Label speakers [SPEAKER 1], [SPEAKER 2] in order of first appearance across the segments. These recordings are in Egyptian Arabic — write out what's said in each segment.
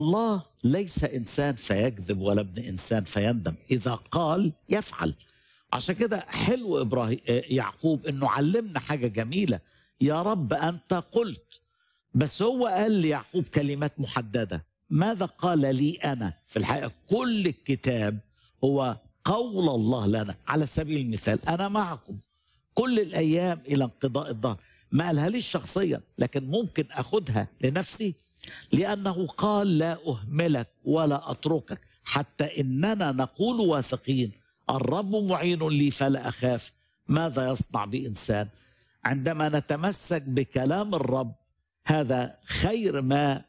[SPEAKER 1] الله ليس انسان فيكذب ولا ابن انسان فيندم اذا قال يفعل عشان كده حلو ابراهيم يعقوب انه علمنا حاجه جميله يا رب انت قلت بس هو قال ليعقوب كلمات محدده ماذا قال لي انا في الحقيقه في كل الكتاب هو قول الله لنا على سبيل المثال انا معكم كل الايام الى انقضاء الظهر ما قالها ليش شخصيا لكن ممكن اخدها لنفسي لانه قال لا اهملك ولا اتركك حتى اننا نقول واثقين الرب معين لي فلا اخاف ماذا يصنع بانسان عندما نتمسك بكلام الرب هذا خير ما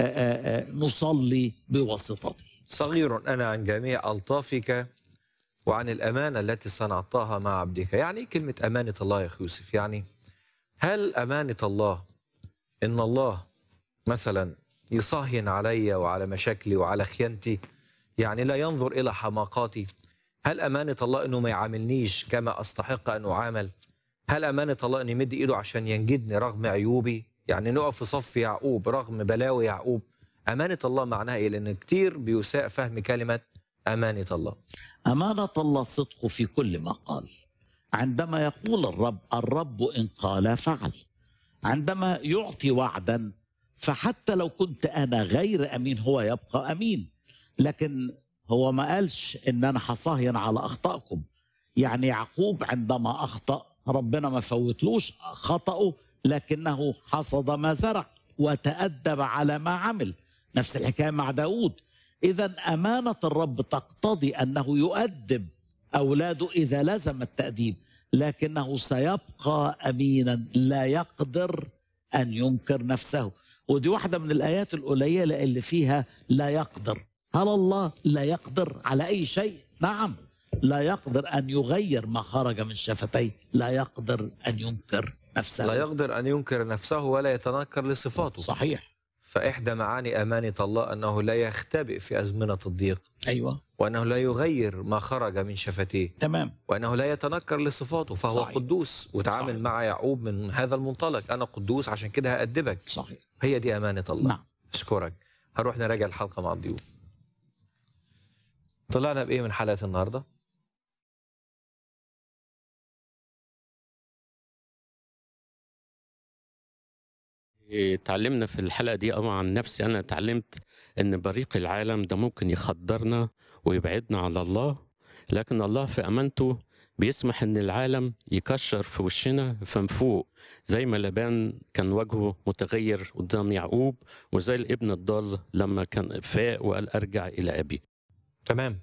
[SPEAKER 1] نصلي بواسطته
[SPEAKER 2] صغير أنا عن جميع ألطافك وعن الأمانة التي صنعتها مع عبدك يعني كلمة أمانة الله يا أخي يوسف يعني هل أمانة الله إن الله مثلا يصهين علي وعلى مشاكلي وعلى خيانتي يعني لا ينظر إلى حماقاتي هل أمانة الله أنه ما يعاملنيش كما أستحق أن أعامل هل أمانة الله أن يمد إيده عشان ينجدني رغم عيوبي يعني نقف في صف يعقوب رغم بلاوي يعقوب أمانة الله معناها إيه لأن كتير بيساء فهم كلمة أمانة الله
[SPEAKER 1] أمانة الله صدقه في كل ما قال عندما يقول الرب الرب إن قال فعل عندما يعطي وعدا فحتى لو كنت أنا غير أمين هو يبقى أمين لكن هو ما قالش إن أنا حصهين على أخطائكم يعني يعقوب عندما أخطأ ربنا ما فوتلوش خطأه لكنه حصد ما زرع وتأدب على ما عمل نفس الحكاية مع داود إذا أمانة الرب تقتضي أنه يؤدب أولاده إذا لزم التأديب لكنه سيبقى أمينا لا يقدر أن ينكر نفسه ودي واحدة من الآيات القليلة اللي فيها لا يقدر هل الله لا يقدر على أي شيء؟ نعم لا يقدر أن يغير ما خرج من شفتيه لا يقدر أن ينكر نفسه
[SPEAKER 2] لا يقدر أن ينكر نفسه ولا يتنكر لصفاته
[SPEAKER 1] صحيح
[SPEAKER 2] فإحدى معاني أمانة الله أنه لا يختبئ في أزمنة الضيق
[SPEAKER 1] أيوة
[SPEAKER 2] وأنه لا يغير ما خرج من شفتيه
[SPEAKER 1] تمام
[SPEAKER 2] وأنه لا يتنكر لصفاته فهو
[SPEAKER 1] صحيح.
[SPEAKER 2] صحيح. قدوس وتعامل
[SPEAKER 1] صحيح.
[SPEAKER 2] مع يعقوب من هذا المنطلق أنا قدوس عشان كده هأدبك
[SPEAKER 1] صحيح
[SPEAKER 2] هي دي أمانة الله
[SPEAKER 1] نعم
[SPEAKER 2] أشكرك هروح نراجع الحلقة مع الضيوف طلعنا بإيه من حلقة النهاردة؟
[SPEAKER 3] اتعلمنا في الحلقة دي أو عن نفسي أنا اتعلمت إن بريق العالم ده ممكن يخدرنا ويبعدنا على الله لكن الله في أمانته بيسمح إن العالم يكشر في وشنا فنفوق زي ما لبان كان وجهه متغير قدام يعقوب وزي الابن الضال لما كان فاق وقال أرجع إلى أبي
[SPEAKER 2] تمام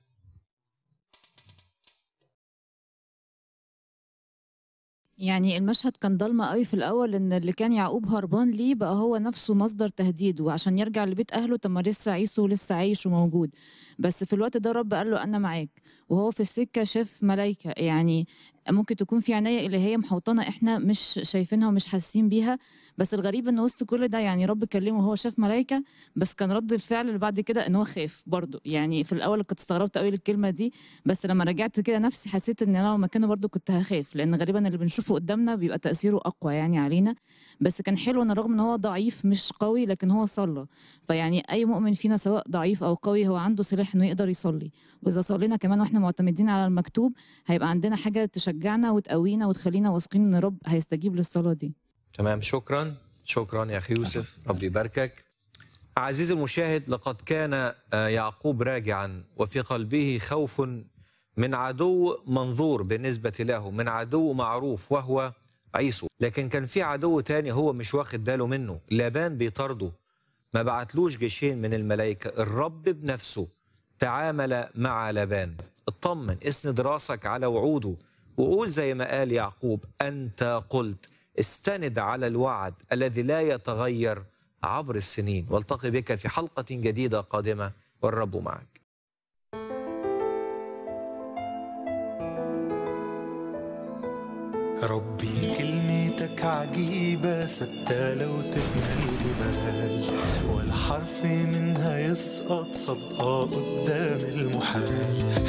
[SPEAKER 4] يعني المشهد كان ضلمة قوي في الأول إن اللي كان يعقوب هربان ليه بقى هو نفسه مصدر تهديد وعشان يرجع لبيت أهله طب ما لسه عيسو لسه عايش وموجود بس في الوقت ده رب قال له أنا معاك وهو في السكة شاف ملايكة يعني ممكن تكون في عناية إلهية محوطانا إحنا مش شايفينها ومش حاسين بيها بس الغريب إن وسط كل ده يعني رب كلمه وهو شاف ملايكة بس كان رد الفعل اللي بعد كده إن هو خاف برضه يعني في الأول كنت استغربت قوي للكلمة دي بس لما رجعت كده نفسي حسيت إن أنا لو مكانه برضه كنت هخاف لأن غالبا اللي بنشوفه قدامنا بيبقى تأثيره أقوى يعني علينا بس كان حلو إن رغم إن هو ضعيف مش قوي لكن هو صلى فيعني أي مؤمن فينا سواء ضعيف أو قوي هو عنده سلاح إنه يقدر يصلي وإذا صلينا كمان وإحنا معتمدين على المكتوب هيبقى عندنا حاجة تشجعنا وتقوينا وتخلينا واثقين إن رب هيستجيب للصلاة دي
[SPEAKER 2] تمام شكرا شكرا يا أخي يوسف ربي يباركك عزيزي المشاهد لقد كان آه، يعقوب راجعا وفي قلبه خوف من عدو منظور بالنسبة له من عدو معروف وهو عيسو لكن كان في عدو تاني هو مش واخد باله منه لابان بيطارده ما بعتلوش جيشين من الملائكة الرب بنفسه تعامل مع لابان اطمن اسند راسك على وعوده وقول زي ما قال يعقوب أنت قلت استند على الوعد الذي لا يتغير عبر السنين والتقي بك في حلقة جديدة قادمة والرب معك
[SPEAKER 5] ربي كلمتك عجيبة ثابتة لو تفنى الجبال ولا حرف منها يسقط صدقة قدام المحال